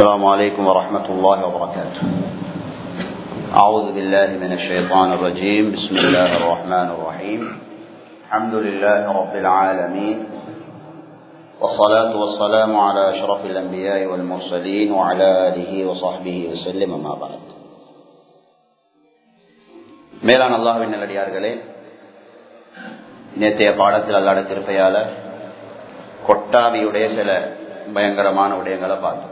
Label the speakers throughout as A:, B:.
A: السلام عليكم ورحمة الله وبركاته أعوذ بالله من الشيطان الرجيم بسم الله الرحمن الرحيم الحمد لله رب العالمين والصلاة والسلام على أشرف الأنبياء والمرسلين وعلى آله وصحبه وسلم ما بعد மேலான அல்லாஹின் நல்லடியார்களே நேற்றைய பாடத்தில் அல்லாட திருப்பையால கொட்டாவியுடைய சில பயங்கரமான விடயங்களை பார்த்தோம்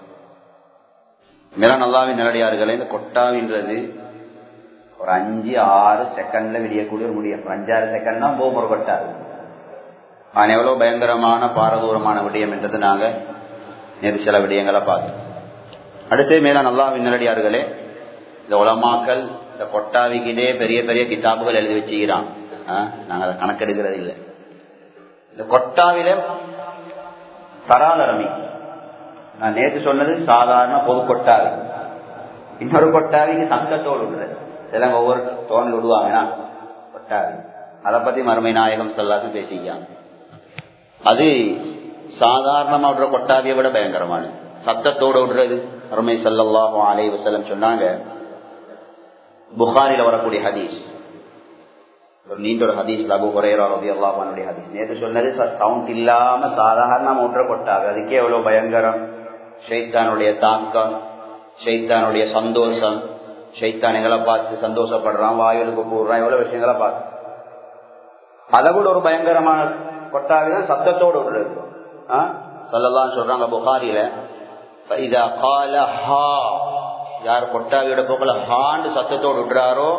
A: மேலான அல்லாவின் நல்லடியார்களே இந்த கொட்டாவின்றது ஒரு அஞ்சு ஆறு செகண்ட்ல விடியக்கூடிய ஒரு முடியும் அஞ்சாறு செகண்ட் தான் போகும் ஒரு கொட்டாவி ஆனால் எவ்வளவு பயங்கரமான பாரதூரமான விடயம் என்றது நாங்க நேற்று சில விடயங்களை பார்த்தோம் அடுத்து மேலான அல்லாவின் நல்லடியார்களே இந்த உலமாக்கல் இந்த கொட்டாவிக்கிட்டே பெரிய பெரிய கிதாபுகள் எழுதி வச்சுக்கிறான் நாங்க அதை கணக்கெடுக்கிறது இல்லை இந்த கொட்டாவில தராதரமி நான் நேற்று சொன்னது சாதாரண பொது கொட்டாவி இன்னொரு கொட்டாவிக்கு சங்கத்தோடு விடுறது இதெல்லாம் ஒவ்வொரு தோணல் விடுவாங்கன்னா கொட்டாவி அதை பத்தி மறுமை நாயகம் சொல்லாது பேசிக்காங்க அது சாதாரணமா விடுற கொட்டாவியை விட பயங்கரமானது சத்தத்தோடு விடுறது அருமை சல்லாஹும் அலை வசலம் சொன்னாங்க புகாரில வரக்கூடிய ஹதீஸ் ஒரு நீண்ட ஒரு ஹதீஸ் அபு குறையரா ரவி அல்லாஹானுடைய ஹதீஸ் நேற்று சொன்னது சவுண்ட் இல்லாம சாதாரண மூன்ற கொட்டாது அதுக்கே எவ்வளவு பயங்கரம் ஷைத்தானுடைய தாக்கம் ஷைத்தானுடைய சந்தோஷம் ஷைத்தான் எங்களை பார்த்து சந்தோஷப்படுறான் வாயுலுக்கு போடுறான் எவ்வளவு விஷயங்களை பார்த்து அதை விட ஒரு பயங்கரமான கொட்டாவிதான் சத்தத்தோடு விடுறது சொல்லலாம் சொல்றாங்க புகாரில இதா கால ஹா யார் கொட்டாவியோட போக்கல ஹாண்டு சத்தத்தோடு விடுறாரோ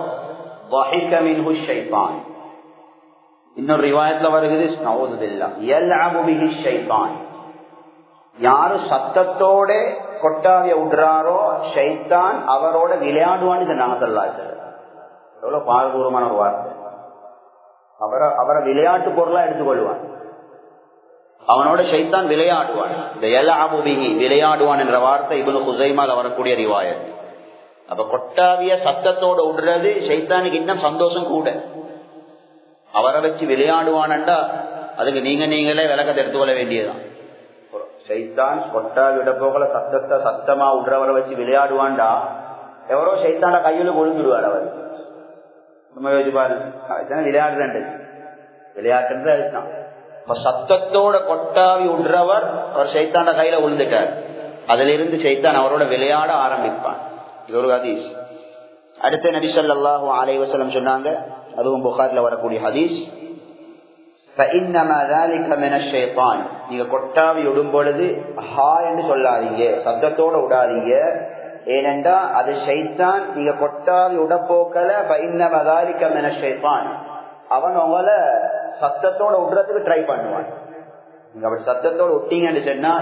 A: இன்னொரு ரிவாயத்துல வருகிறது யாரு சத்தத்தோட கொட்டாவிய விடுறாரோ ஷைத்தான் அவரோட விளையாடுவான்னு சொன்னாங்க சொல்லாச்சு எவ்வளவு பாரதூரமான ஒரு வார்த்தை அவரை அவரை விளையாட்டு பொருளா எடுத்துக்கொள்வான் அவனோட ஷைத்தான் விளையாடுவான் இந்த எலாபுபிகி விளையாடுவான் என்ற வார்த்தை இவனு குசைமால வரக்கூடிய ரிவாயத் அப்ப கொட்டாவிய சத்தத்தோட விடுறது ஷைத்தானுக்கு இன்னும் சந்தோஷம் கூட அவரை வச்சு விளையாடுவான்டா அதுக்கு நீங்க நீங்களே விளக்கத்தை எடுத்துக்கொள்ள வேண்டியதுதான் சைத்தான் கொட்டாவி விட போகல சத்தத்தை சத்தமா விடுறவரை வச்சு விளையாடுவான்டா எவரோ சைத்தான கையில கொழுந்துடுவார் அவர் நம்ம யோசிச்சு பாருங்க விளையாடுறேன் விளையாட்டுன்றது அதுதான் இப்ப சத்தத்தோட கொட்டாவி விடுறவர் அவர் சைத்தான கையில விழுந்துட்டார் அதுல இருந்து சைத்தான் அவரோட விளையாட ஆரம்பிப்பான் இது ஒரு ஹதீஸ் அடுத்த நபிசல்லாஹு அலை வசலம் சொன்னாங்க அதுவும் புகார்ல வரக்கூடிய ஹதீஸ் நீங்க கொட்டாவி விடும் பொழுது ஹா என்று சொல்லாதீங்க சத்தத்தோட விடாதீங்க ஏனென்றா அது ஷைத்தான் நீங்க கொட்டாவி உடப்போக்கல ஷைத்தான் அவன் உங்களை சத்தத்தோட விடுறதுக்கு ட்ரை பண்ணுவான் நீங்க அப்படி சத்தத்தோட விட்டீங்கன்னு சொன்னா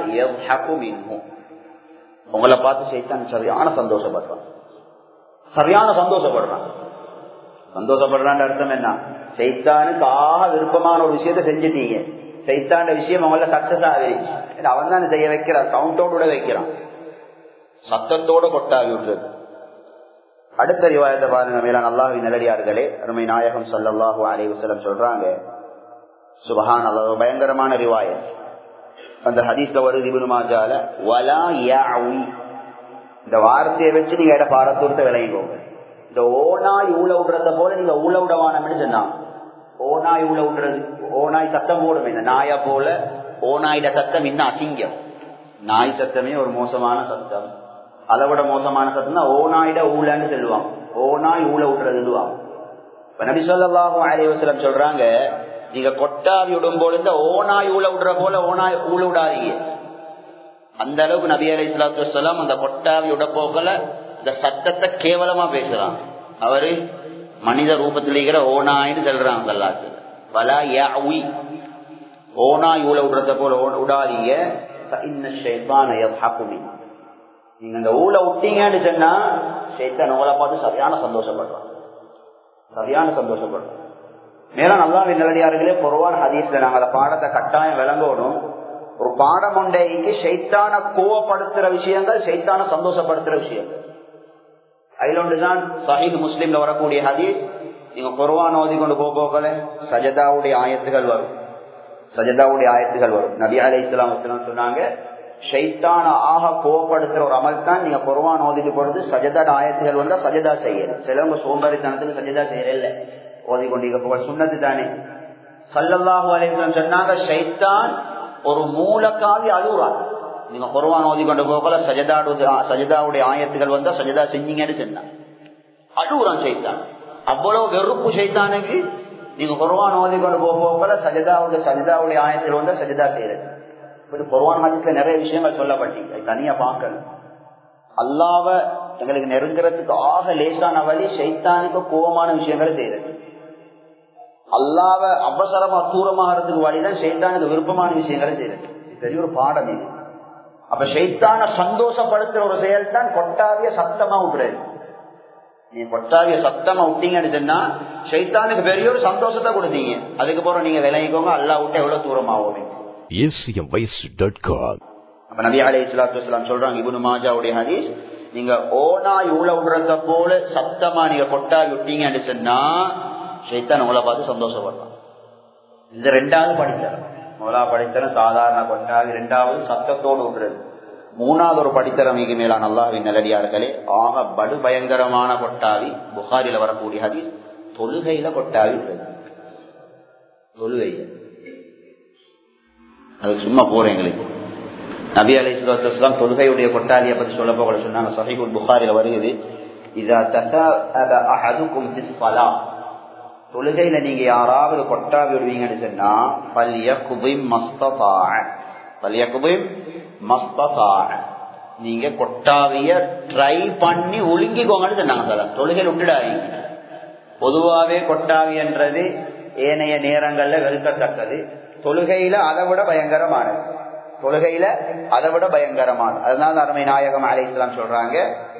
A: உங்களை பார்த்து சைத்தான் சரியான சந்தோஷப்படுறான் சரியான சந்தோஷப்படுறான் சந்தோஷப்படுறான் அர்த்தம் என்ன சைத்தானுக்கு ஆக விருப்பமான ஒரு விஷயத்த செஞ்சுட்டீங்க சைத்தான விஷயம் அவங்கள சக்சஸ் ஆகிடுச்சு அவன் தான் செய்ய வைக்கிறான் சவுண்டோட வைக்கிறான் சத்தத்தோட கொட்டாவி விடுறது அடுத்த ரிவாயத்தை பாருங்க மேல நல்லாவி நிலடியார்களே அருமை நாயகம் சல்லாஹூ அலி வசலம் சொல்றாங்க சுபஹான் அல்ல பயங்கரமான ரிவாயத் அந்த ஹதீஸ்ல வருது இபுனு மாஜால வலா யாவி இந்த வார்த்தையை வச்சு நீங்க இட பாரத்தூரத்தை விளையுங்க இந்த ஓனாய் ஊழ விடுறத போல நீங்க ஊழ விடவானம்னு சொன்னாங்க ஓனாய் ஊழ விடுறது ஓனாய் சத்தம் போடும் இந்த நாயா போல ஓனாயிட சத்தம் இன்னும் அசிங்கம் நாய் சத்தமே ஒரு மோசமான சத்தம் அதை விட மோசமான சத்தம் தான் ஓனாயிட ஊழன்னு சொல்லுவாங்க ஓனாய் ஊழ விடுறதுவாங்க இப்ப நபி சொல்லாஹும் அலைவசலம் சொல்றாங்க நீங்க கொட்டாவி விடும் போது இந்த ஓனாய் ஊழ விடுற போல ஓனாய் ஊழ விடாதீங்க அந்த அளவுக்கு நபி அலி இஸ்லாத்து வலாம் அந்த கொட்டாவி விட போகல இந்த சத்தத்தை கேவலமா பேசுறான் அவரு மனித ரூபத்தில் இருக்கிற ஓனாயின்னு சொல்றாங்க கல்லாத்து பலா யாவி ஓனாய் ஊழ விடுறத போல விடாதீங்க நீங்க இந்த ஊழ விட்டீங்கன்னு சொன்னா சேத்தான் உங்களை பார்த்து சரியான சந்தோஷப்படுறான் சரியான சந்தோஷப்படுறான் மேலும் நல்லா நல்லடியார்களே பொருவான ஹதீஸ்ல நாங்க அந்த பாடத்தை கட்டாயம் விளங்கணும் ஒரு பாடம் ஒன்றைக்கு சைத்தான கோவப்படுத்துற விஷயங்கள் சைத்தான சந்தோஷப்படுத்துற விஷயங்கள் அதுல ஒன்றுதான் சஹீத் முஸ்லீம்ல வரக்கூடிய ஹதீஸ் நீங்க குர்வான் ஓதி கொண்டு போகல சஜதாவுடைய ஆயத்துகள் வரும் சஜதாவுடைய ஆயத்துகள் வரும் நபி அலி இஸ்லாம் சொன்னாங்க ஷைத்தான ஆக கோவப்படுத்துற ஒரு அமல் தான் நீங்க குருவான் ஓதிட்டு போறது சஜதா ஆயத்துகள் வந்தா சஜதா செய்யறது சிலவங்க சோம்பேறித்தனத்துக்கு சஜதா செய்யறதில்ல ஓதி கொண்டிருக்க போக சுண்ணத்து தானே சல்லல்லாஹு அலைஹி சொன்னாங்க ஷைத்தான் ஒரு மூலக்காவி அழுகுறான் நீங்க குருவான் ஓதி கொண்டு போகல சஜதாடு சஜதாவுடைய ஆயத்துகள் வந்தா சஜதா செஞ்சீங்கன்னு சொன்னான் அழுகுறான் சைத்தான் அவ்வளவு வெறுப்பு சைத்தானுக்கு நீங்க குருவான் ஓதி கொண்டு போகல சஜதாவுடைய சஜதாவுடைய ஆயத்தில் வந்தா சஜதா செய்யறது இப்படி குருவான் ஹாஜத்துல நிறைய விஷயங்கள் சொல்லப்பட்டி தனியா பார்க்கணும் அல்லாவ எங்களுக்கு நெருங்குறதுக்கு ஆக லேசான வழி சைத்தானுக்கு கோபமான விஷயங்களை செய்யறது அல்லாவ அவசரமா தூரமாகிறதுக்கு வழிதான் சைத்தானுக்கு விருப்பமான விஷயங்களை செய்யறது பெரிய ஒரு பாடம் இது அப்ப சைத்தான சந்தோஷப்படுத்துற ஒரு செயல் தான் கொட்டாவிய சத்தமா விட்டுறது நீ கொட்டாவிய சத்தமா விட்டீங்கன்னு சொன்னா சைத்தானுக்கு பெரிய ஒரு சந்தோஷத்தை கொடுத்தீங்க அதுக்கு போற நீங்க விளையிக்கோங்க அல்லா விட்டு எவ்வளவு தூரமாகும் அப்ப நபி அலி இஸ்லாத்து வலாம் சொல்றாங்க இபுனு மாஜாவுடைய ஹதீஸ் நீங்க ஓனா இவ்வளவு விடுறத போல சத்தமா நீங்க கொட்டாவி விட்டீங்கன்னு சொன்னா சைத்தான் உங்களை பார்த்து சந்தோஷப்படலாம் இந்த ரெண்டாவது படித்தரம் முதலா படித்தரம் சாதாரண கொண்டாவி ரெண்டாவது சத்தத்தோடு விடுறது மூணாவது ஒரு படித்தரம் மிக மேலான அல்லாவின் நல்லடியார்களே ஆக படு பயங்கரமான கொட்டாவி புகாரில வரக்கூடிய ஹதீஸ் தொழுகையில கொட்டாவி விடுறது தொழுகையில அது சும்மா போறேன் எங்களுக்கு நபி அலி சுலாம் தொழுகையுடைய கொட்டாலியை பத்தி சொல்ல போக சொன்னாங்க சஹிபுல் புகாரில வருகிறது இதா தசா அஹதுக்கும் தொழுகையில நீங்க யாராவது கொட்டாவி விடுவீங்கன்னு சொன்னா பல்ய குபிம் மஸ்தபா பல்ய குபிம் மஸ்தபா நீங்க கொட்டாவிய ட்ரை பண்ணி ஒழுங்கிக்கோங்கன்னு சொன்னாங்க சார் தொழுகையில் விட்டுடாதீங்க பொதுவாவே கொட்டாவி என்றது ஏனைய நேரங்கள்ல வெறுக்கத்தக்கது தொழுகையில அதை விட பயங்கரமானது தொழுகையில அதை விட பயங்கரமானது அதனால அருமை நாயகம் அலைக்கலாம் சொல்றாங்க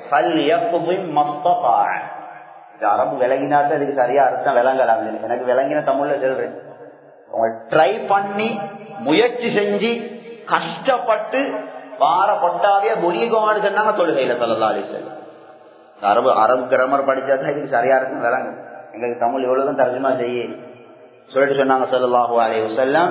A: அரபு விளங்கினாத்தான் இதுக்கு சரியா அர்த்தம் விளங்கலாம் எனக்கு விளங்கின தமிழ்ல சொல்றேன் உங்க ட்ரை பண்ணி முயற்சி செஞ்சு கஷ்டப்பட்டு வார கொட்டாவிய முறியகோமான்னு சொன்னாங்க தொழுகையில சொல்லலாம் அலிசல் அரபு அரபு கிராமர் படிச்சாதான் இதுக்கு சரியா இருக்கும் விளங்கு எங்களுக்கு தமிழ் எவ்வளவுதான் தர்ஜமா செய்ய சொல்லிட்டு சொன்னாங்க சொல்லலாஹு அலைஹி வஸல்லம்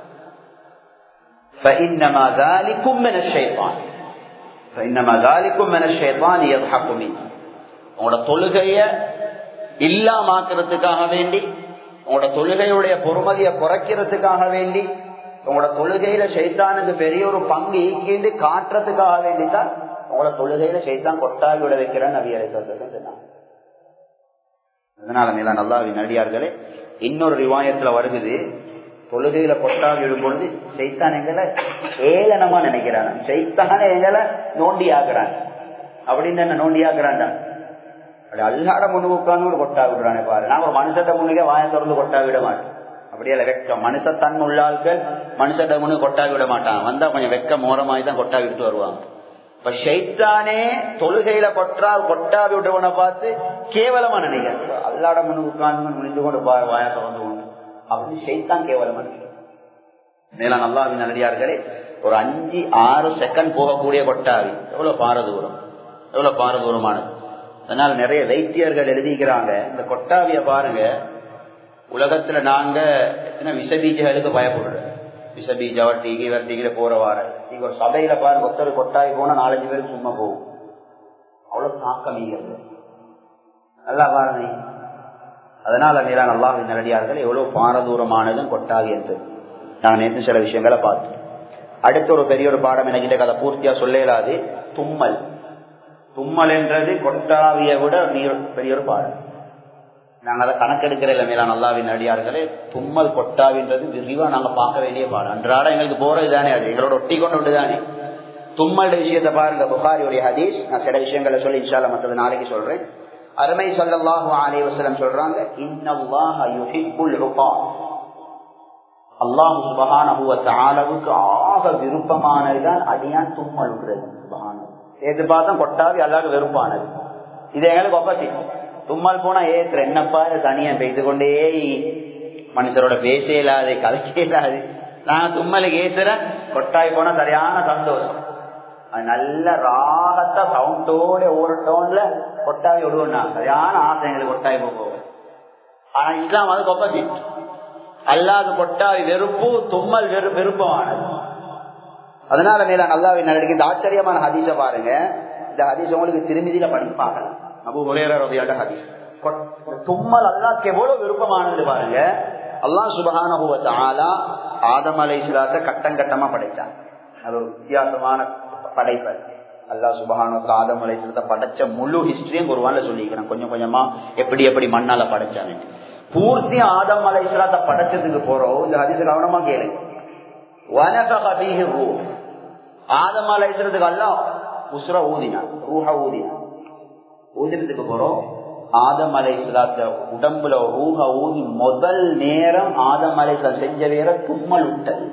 A: فإنما ذلكم من الشيطان فإنما ذلكم من الشيطان يضحك منه உங்களோட தொழுகைய இல்லாமாக்குறதுக்காக வேண்டி உங்களோட தொழுகையுடைய பொறுமதியை குறைக்கிறதுக்காக வேண்டி உங்களோட தொழுகையில சைத்தானுக்கு பெரிய ஒரு பங்கு ஈக்கிண்டு காட்டுறதுக்காக வேண்டி தான் உங்களோட தொழுகையில சைத்தான் கொட்டாவி விட வைக்கிறேன்னு நபி அலைசன் சொன்னாங்க அதனால மேல நல்லா நடிகார்களே இன்னொரு ரிவாயத்துல வருகுது தொழுகையில கொட்டாவி விடும் பொழுது சைத்தான் எங்களை ஏளனமா நினைக்கிறான் சைத்தான எங்களை நோண்டி ஆக்குறான் அப்படின்னு என்ன நோண்டி ஆக்குறான்டா அப்படி அல்லாட முன்னு உட்காந்து ஒரு கொட்டா விடுறானே பாரு நான் ஒரு மனுஷத்தை முன்னுக்கே வாய திறந்து கொட்டா விட மாட்டேன் அப்படியே வெக்கம் மனுஷ தன் உள்ளாள்கள் மனுஷட்ட முன்னு கொட்டா விட மாட்டான் வந்தா கொஞ்சம் வெக்க மோரமாய் தான் கொட்டா விட்டு வருவாங்க இப்ப ஷைத்தானே தொழுகையில கொட்டா கொட்டா விட்டவனை பார்த்து கேவலமா நினைக்கிறேன் அல்லாட முன்னு உட்கார்ந்து முடிந்து கொண்டு வாய திறந்து கொண்டு அப்படின்னு ஷைத்தான் கேவலமா மேல நல்லாவின் நல்லடியார்களே ஒரு அஞ்சு ஆறு செகண்ட் போகக்கூடிய கொட்டாவி எவ்வளவு பாரதூரம் எவ்வளவு பாரதூரமானது அதனால நிறைய வைத்தியர்கள் எழுதிக்கிறாங்க இந்த கொட்டாவிய பாருங்க உலகத்துல நாங்க எத்தனை விஷபீஜகளுக்கு பயப்படுறோம் விஷபீஜ வட்டிக்கு வட்டிக்கிற போற வார நீங்க ஒரு சபையில பாருங்க ஒருத்தர் கொட்டாவி போனா நாலஞ்சு பேருக்கு சும்மா போகும் அவ்வளவு தாக்கமீங்கிறது நல்லா பாருங்க அதனால மீதான அல்லாஹின் நல்லடியார்கள் எவ்வளவு பாரதூரமானதும் கொட்டாவி என்று நான் நேற்று சில விஷயங்களை பார்த்தோம் அடுத்த ஒரு பெரிய ஒரு பாடம் எனக்கு கதை பூர்த்தியா சொல்லலாது தும்மல் தும்மல் என்றது கொட்டாவியை விட பெரிய ஒரு பாடம் நாங்கள் அதை கணக்கெடுக்கிற இல்லையா நல்லாவின் அடியார்களே தும்மல் கொட்டாவின்றது விரிவா நாங்க பார்க்க வேண்டிய பாடம் அன்றாட எங்களுக்கு போறது தானே அது எங்களோட ஒட்டி கொண்டு தானே தும்மல் விஷயத்தை பாருங்க புகாரியுடைய ஹதீஸ் நான் சில விஷயங்களை சொல்லி இன்ஷால மற்றது நாளைக்கு சொல்றேன் அருமை சொல்லல்லாஹு அலைஹி வஸல்லம் சொல்றாங்க இன்னல்லாஹ யுஹிப்புல் ருபா அல்லாஹ் சுபஹானஹு வ தஆலாவுக்கு ஆக விருப்பமானதுதான் அடியான் தும்மல் விடுறது சுபஹானஹு ஏது பார்த்தா கொட்டாவி அல்லாஹ்க்கு வெறுப்பானது இது எங்களுக்கு ஆப்போசிட் தும்மல் போனா ஏத்துற என்னப்பா தனியா பெய்து கொண்டே மனுஷரோட பேச இல்லாது கலைக்க இல்லாது நான் தும்மலுக்கு ஏசுற கொட்டாய் போனா சரியான சந்தோஷம் அது நல்ல ராகத்த சவுண்டோட ஒரு டோன்ல கொட்டாவி விடுவோம்னா சரியான ஆசை எங்களுக்கு கொட்டாய் போகும் ஆனா இஸ்லாம் அதுக்கு ஆப்போசிட் அல்லாது கொட்டாவி வெறுப்பு தும்மல் வெறு விருப்பமானது அதனால மேல நல்லாவே நடக்கு இந்த ஆச்சரியமான ஹதீஸ பாருங்க இந்த ஹதீஸ் உங்களுக்கு திருமதியில படித்து பார்க்கலாம் அபு ஹுரேரோதையாட்ட ஹதீஸ் தும்மல் அல்லாக்கு எவ்வளவு விருப்பமானது பாருங்க அல்லா சுபகான ஆதம் அலை சிலாத்த கட்டம் கட்டமா படைச்சான் அது ஒரு வித்தியாசமான படைப்பு அல்லா சுபகான ஆதம் அலை சிலத்தை படைச்ச முழு ஹிஸ்டரியும் குருவான்ல சொல்லிக்கிறேன் கொஞ்சம் கொஞ்சமா எப்படி எப்படி மண்ணால படைச்சான்னு பூர்த்தி ஆதம் அலை சிலாத்த படைச்சதுக்கு போறோம் இந்த ஹதீஸ் கவனமா கேளுங்க ஆதம் அலை சிலத்துக்கு எல்லாம் உசுர ஊதினான் ரூஹ ஊதினான் ஊதினத்துக்கு போறோம் ஆதம் அலை சிலாத்த உடம்புல ரூஹ ஊதி முதல் நேரம் ஆதம் அலை செஞ்ச வேற தும்மல் விட்டது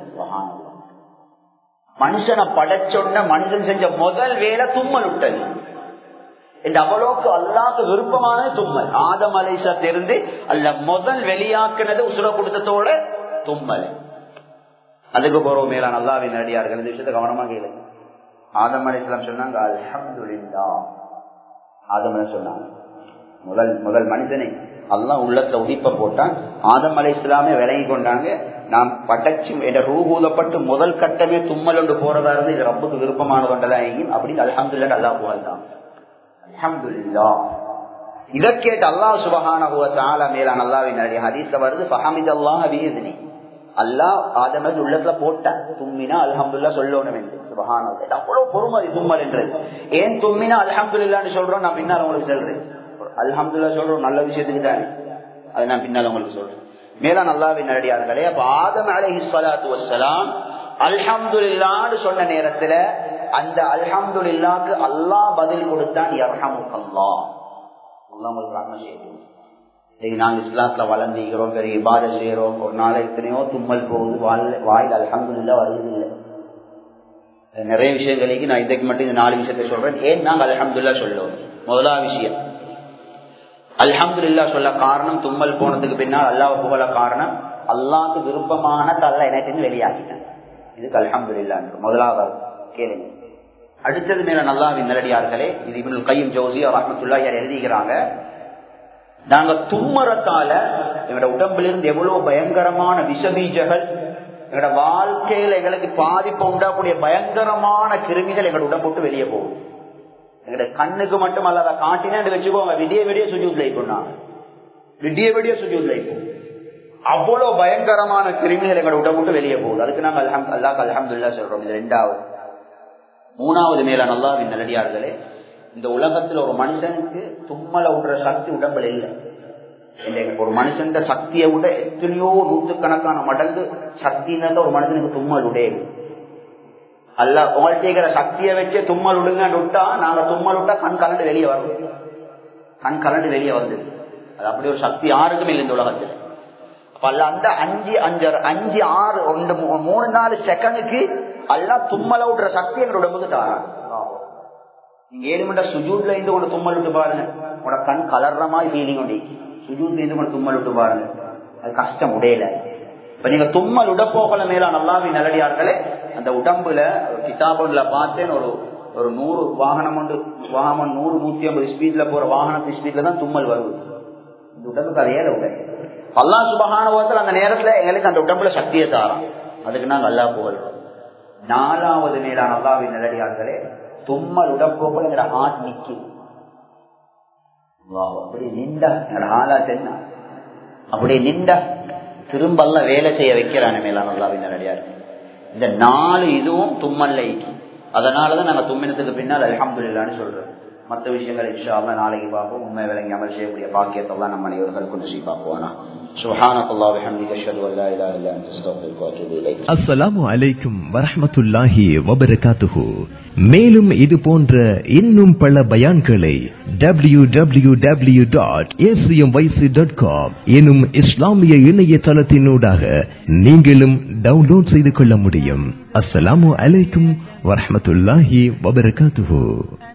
A: மனுஷனை படைச்சொன்ன மனுஷன் செஞ்ச முதல் வேலை தும்மல் விட்டது என்று அவ்வளோக்கு அல்லாக்கு விருப்பமானது தும்மல் ஆதம் அலைசா தெரிந்து அல்ல முதல் வெளியாக்குனது உசுர கொடுத்ததோட தும்மல் அதுக்கு போறோம் மேல நல்லாவின் நடிகார்கள் இந்த விஷயத்தை கவனமா கேளு ஆதம் அலைசலாம் சொன்னாங்க அல்ஹம்துலில்லா ஆதம் சொன்னாங்க முதல் முதல் மனிதனை அல்லாஹ் உள்ளத்துல உதிப்ப போட்டான் ஆதம் அலை இஸ்லாமே விலகி கொண்டாங்க நாம் படைச்சு என்ற ரூபூதப்பட்டு முதல் கட்டமே தும்மல் ஒன்று போறதா இருந்து இது ரப்புக்கு விருப்பமானது ஒன்றதான் அப்படின்னு அலமதுல்லா அல்லா புகழ்தான் அலமதுல்லா இதை கேட்டு அல்லாஹ் சுபகான மேலான அல்லாவின் ஹதீஸ்ல வருது ஃபஹமித் அல்லாஹ் அபிஹிதினி அல்லாஹ் ஆதமது உள்ளத்துல போட்டான் தும்மினா அல்ஹம்துல்லா சொல்லணும் என்று சுபகான அவ்வளவு பொறுமதி தும்மல் என்றது ஏன் தும்மினா அல்ஹம்துல்லான்னு சொல்றோம் நான் பின்னால் உங்களுக்கு சொல்றேன் அல்ஹம்துல்லா சொல்றோம் நல்ல விஷயத்துக்கு தானே அதை நான் பின்னால் உங்களுக்கு சொல்றேன் மேலா நல்லாவின் நடிகார்களே அப்ப ஆதம் அலஹி சலாத்து வசலாம் அல்ஹம்துல்லான்னு சொன்ன நேரத்துல அந்த அல்ஹம்துல்லாக்கு அல்லாஹ் பதில் கொடுத்தான் யர்ஹமுக்கல்லா அல்லாஹ் உங்களுக்கு ரஹ்மத் செய்யட்டும் இன்னைக்கு நாங்க இஸ்லாத்துல வளர்ந்துக்கிறோம் பெரிய இபாத செய்யறோம் ஒரு நாள் எத்தனையோ தும்மல் போகுது வாயில் அல்ஹம்துல்லா வருது இல்லை நிறைய விஷயங்களுக்கு நான் இதுக்கு மட்டும் இந்த நாலு விஷயத்த சொல்றேன் ஏன் நாங்க அல்ஹம்துல்லா சொல்லுவோம் முதலாவது விஷயம் அல்ஹம்துல்லா சொல்ல காரணம் தும்மல் போனதுக்கு பின்னால் அல்லாஹ் புகழ காரணம் அல்லாஹ்க்கு விருப்பமான தல்ல எனக்கு வெளியாகிட்டேன் இதுக்கு அல்ஹம்துல்லா முதலாவது கேளுங்க அடுத்தது மேல நல்லாவின் நிலடியார்களே இது இவனு கையும் ஜோசி ரஹமத்துல்லா யார் எழுதிக்கிறாங்க நாங்க தும்மரத்தால எங்களோட உடம்பிலிருந்து எவ்வளவு பயங்கரமான விஷபீஜகள் எங்களோட வாழ்க்கையில எங்களுக்கு பாதிப்பு உண்டாக்கூடிய பயங்கரமான கிருமிகள் எங்களோட உடம்பு வெளியே போகும் எங்களோட கண்ணுக்கு மட்டும் அல்ல அதை காட்டினு வச்சுக்கோங்க விடிய விடிய சுஜூத் லைக்கும்னாங்க விடிய விடிய சுஜூத் லைக்கும் அவ்வளவு பயங்கரமான கிருமிகள் எங்களோட உடம்பு வெளியே போகுது அதுக்கு நாங்க அல்ஹம் அல்லாஹ் அலமதுல்லா சொல்றோம் இது ரெண்டாவது மூணாவது மேல நல்லாவின் நல்லடியார்களே இந்த உலகத்துல ஒரு மனுஷனுக்கு தும்மலை விடுற சக்தி உடம்புல இல்லை ஒரு மனுஷன் சக்தியை விட எத்தனையோ நூற்றுக்கணக்கான மடங்கு சக்தி ஒரு மனுஷனுக்கு தும்மல் உடையது அல்ல உங்கள்கிட்ட சக்தியை வச்சு தும்மல் விடுங்கன்னு விட்டா நாங்க தும்மல் விட்டா கண் கலண்டு வெளியே வரும் கண் கலண்டு வெளியே வருது அது அப்படி ஒரு சக்தி யாருக்கும் இல்லை இந்த உலகத்துல அப்ப அல்ல அந்த அஞ்சு அஞ்சு அஞ்சு ஆறு ரெண்டு மூணு நாலு செகண்டுக்கு எல்லாம் தும்மல விடுற சக்தி எங்க உடம்புக்கு தாராங்க நீங்க ஏழு மணி சுஜூட்ல இருந்து கூட தும்மல் விட்டு பாருங்க உங்களோட கண் கலர்ற மாதிரி ஃபீலிங் உண்டு சுஜூட்ல இருந்து கூட தும்மல் விட்டு பாருங்க அது கஷ்டம் உடையல இப்ப நீங்க தும்மல் உடப்போகல மேல நல்லாவே நல்லடியார்களே அந்த உடம்புல கிதாபுல பார்த்தேன் ஒரு ஒரு நூறு வாகனம் உண்டு வாகனம் நூறு நூத்தி ஐம்பது ஸ்பீட்ல போற வாகனத்து ஸ்பீட்ல தான் தும்மல் வருது இந்த உடம்புக்கு அது ஏல உடை அல்லா சுபகானுபவத்தில் அந்த நேரத்துல எங்களுக்கு அந்த உடம்புல சக்தியை தாரோம் அதுக்கு நாங்க அல்லா புகழ்றோம் நாலாவது மேலான அல்லாவின் நல்லடியார்களே தும்மல் உடம்போக்குள்ள எங்களோட ஹார்ட் நிக்கும் அப்படி நின்றா என்னோட ஆளாச்சு என்ன அப்படி நின்றா திரும்ப எல்லாம் வேலை செய்ய வைக்கிறான மேலான அல்லாவின் நல்லடியார் இந்த நாலு இதுவும் தும்மல்ல அதனாலதான் நாங்க தும்மினத்துக்கு பின்னால் அலமதுல்லான்னு சொல்றோம் மற்ற விஷயங்கள் இன்ஷால்லா நாளைக்கு பார்ப்போம் உண்மை விளங்கி அமல் செய்யக்கூடிய பாக்கியத்தெல்லாம் நம்ம அனைவர்கள் கொண்டு செய்ய பார்ப்போம்
B: அஸ்ஸலாமு அலைக்கும் வரஹமத்துல்லாஹி வபரகாத்துஹு மேலும் இது போன்ற இன்னும் பல பயான்களை W W W dot ACM Y C dot com எனும் இஸ்லாமிய இணையதளத்தினூடாக நீங்களும் டவுன்லோட் செய்து கொள்ள முடியும் அஸ்ஸலாமு அலைக்கும் வரஹமத்துல்லாஹி வபரகாத்துஹு